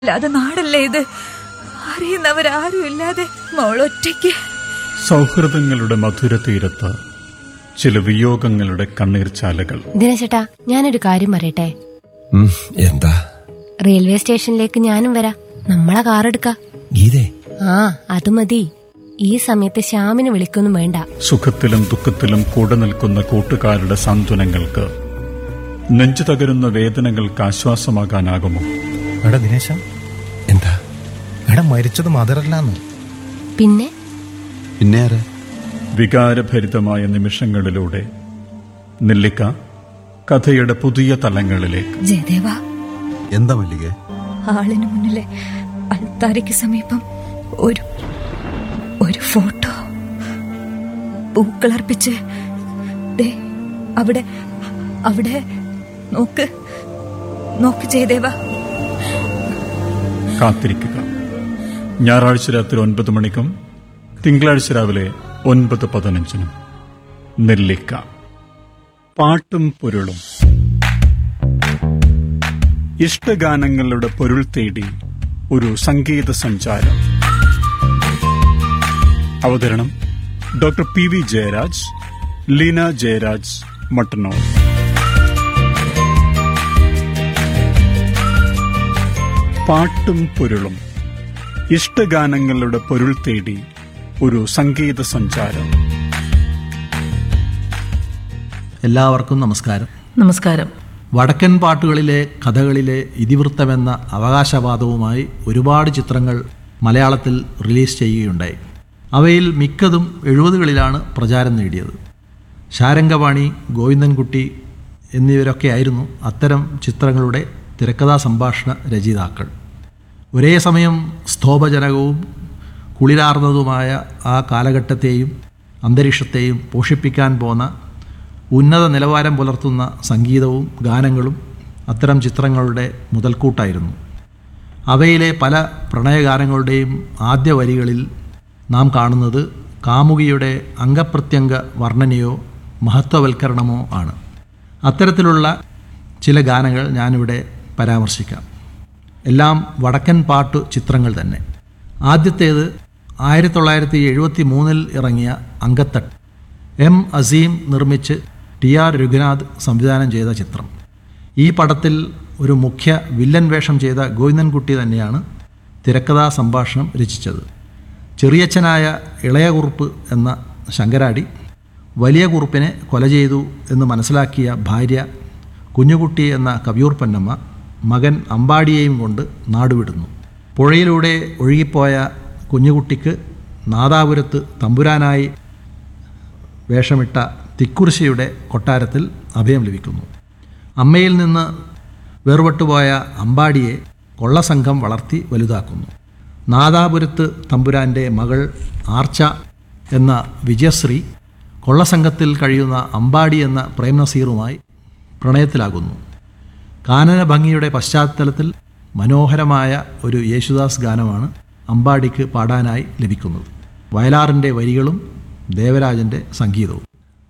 അല്ലാതെ നാടല്ലേ ഇത് അറിയുന്നവരാരും ഇല്ലാതെ മോളൊറ്റയ്ക്ക് സൗഹൃദങ്ങളുടെ മധുര തീരത്ത് ചില വിയോഗങ്ങളുടെ കണ്ണീർച്ചാലകൾ ദിനചേട്ടാ ഞാനൊരു കാര്യം പറയട്ടെ ഉം, എന്താ റെയിൽവേ സ്റ്റേഷനിലേക്ക് ഞാനും വരാം നമ്മളെ കാർ എടുക്ക ഗീതേ ആ അത് മതി ഈ സമയത്ത് ശ്യാമിന് വിളിക്കൊന്നും വേണ്ട സുഖത്തിലും ദുഃഖത്തിലും കൂടെ നിൽക്കുന്ന കൂട്ടുകാരുടെ സാന്ത്വനങ്ങൾക്ക് നെഞ്ചു തകരുന്ന വേദനകൾക്ക് ആശ്വാസമാകാനാകുമോ എടാ ദിനേശ എന്താ എടാ മരിച്ചത് മദറല്ലാന്ന് പിന്നെ പിന്നെ ആരാ വികാരഭരിതമായ നിമിഷങ്ങളിലൂടെ നെല്ലിക്ക കഥയുടെ പുതിയ തലങ്ങളിലേക്ക് ജയദേവ എന്താ മല്ലികേ ആളിന് മുന്നിലെ അൾത്താരയ്ക്ക് സമീപം ഒരു ഒരു ഫോട്ടോ പൂക്കളർപ്പിച്ച് ദേ അവിടെ അവിടെ നോക്ക് നോക്ക് ജയദേവ കാത്തിരിക്കുക ഞായറാഴ്ച രാത്രി ഒൻപത് മണിക്കും തിങ്കളാഴ്ച രാവിലെ ഒൻപത് പതിനഞ്ചിനും നെല്ലിക്ക പാട്ടും പൊരുളും ഇഷ്ടഗാനങ്ങളുടെ പൊരുൾ തേടി ഒരു സംഗീത സഞ്ചാരം അവതരണം doctor P V Jayaraj Leena Jayaraj Mattannur പാട്ടും പൊരുളും ഇഷ്ടഗാനങ്ങളുടെ പൊരുൾ തേടി ഒരു സംഗീത സഞ്ചാരം എല്ലാവർക്കും നമസ്കാരം നമസ്കാരം വടക്കൻ പാട്ടുകളിലെ കഥകളിലെ ഇതിവൃത്തമെന്ന അവകാശവാദവുമായി ഒരുപാട് ചിത്രങ്ങൾ മലയാളത്തിൽ റിലീസ് ചെയ്യുകയുണ്ടായി അവയിൽ മിക്കതും എഴുപതുകളിലാണ് പ്രചാരം നേടിയത് ശാരംഗവാണി ഗോവിന്ദൻകുട്ടി എന്നിവരൊക്കെയായിരുന്നു അത്തരം ചിത്രങ്ങളുടെ തിരക്കഥാ സംഭാഷണ രചയിതാക്കൾ ഒരേ സമയം സ്തോഭജനകവും കുളിരാർന്നതുമായ ആ കാലഘട്ടത്തെയും അന്തരീക്ഷത്തെയും പോഷിപ്പിക്കാൻ പോന്ന ഉന്നത നിലവാരം പുലർത്തുന്ന സംഗീതവും ഗാനങ്ങളും അത്തരം ചിത്രങ്ങളുടെ മുതൽക്കൂട്ടായിരുന്നു അവയിലെ പല പ്രണയഗാനങ്ങളുടെയും ആദ്യ വരികളിൽ നാം കാണുന്നത് കാമുകിയുടെ അംഗപ്രത്യംഗ വർണ്ണനയോ മഹത്വവൽക്കരണമോ ആണ് അത്തരത്തിലുള്ള ചില ഗാനങ്ങൾ ഞാനിവിടെ പരാമർശിക്കാം എല്ലാം വടക്കൻ പാട്ടു ചിത്രങ്ങൾ തന്നെ ആദ്യത്തേത് ആയിരത്തി തൊള്ളായിരത്തി എഴുപത്തി മൂന്നിൽ ഇറങ്ങിയ അങ്കത്തട്ട് എം അസീം നിർമ്മിച്ച് ടി ആർ രഘുനാഥ് സംവിധാനം ചെയ്ത ചിത്രം ഈ പടത്തിൽ ഒരു മുഖ്യ വില്ലൻ വേഷം ചെയ്ത ഗോവിന്ദൻകുട്ടി തന്നെയാണ് തിരക്കഥാ സംഭാഷണം രചിച്ചത് ചെറിയച്ഛനായ ഇളയ കുറുപ്പ് എന്ന ശങ്കരാടി വലിയ കുറുപ്പിനെ കൊല ചെയ്തു എന്ന് മനസ്സിലാക്കിയ ഭാര്യ കുഞ്ഞുകുട്ടി എന്ന കവിയൂർ പൊന്നമ്മ മകൻ അമ്പാടിയെയും കൊണ്ട് നാടുവിടുന്നു പുഴയിലൂടെ ഒഴുകിപ്പോയ കുഞ്ഞുകുട്ടിക്ക് നാദാപുരത്ത് തമ്പുരാനായി വേഷമിട്ട തിക്കുറിശിയുടെ കൊട്ടാരത്തിൽ അഭയം ലഭിക്കുന്നു അമ്മയിൽ നിന്ന് വേർപെട്ടുപോയ അമ്പാടിയെ കൊള്ളസംഘം വളർത്തി വലുതാക്കുന്നു നാദാപുരത്ത് തമ്പുരാൻ്റെ മകൾ ആർച്ച എന്ന വിജയശ്രീ കൊള്ളസംഘത്തിൽ കഴിയുന്ന അമ്പാടി എന്ന പ്രേംനസീറുമായി പ്രണയത്തിലാകുന്നു കാനന ഭംഗിയുടെ പശ്ചാത്തലത്തിൽ മനോഹരമായ ഒരു യേശുദാസ് ഗാനമാണ് അമ്പാടിക്ക് പാടാനായി ലഭിക്കുന്നത് വയലാറിൻ്റെ വരികളും ദേവരാജൻ്റെ സംഗീതവും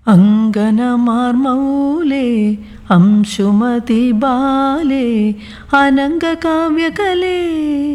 അങ്കനമാർമൗലേ അംശുമതി ബാലേ അനംഗകാവ്യകലേ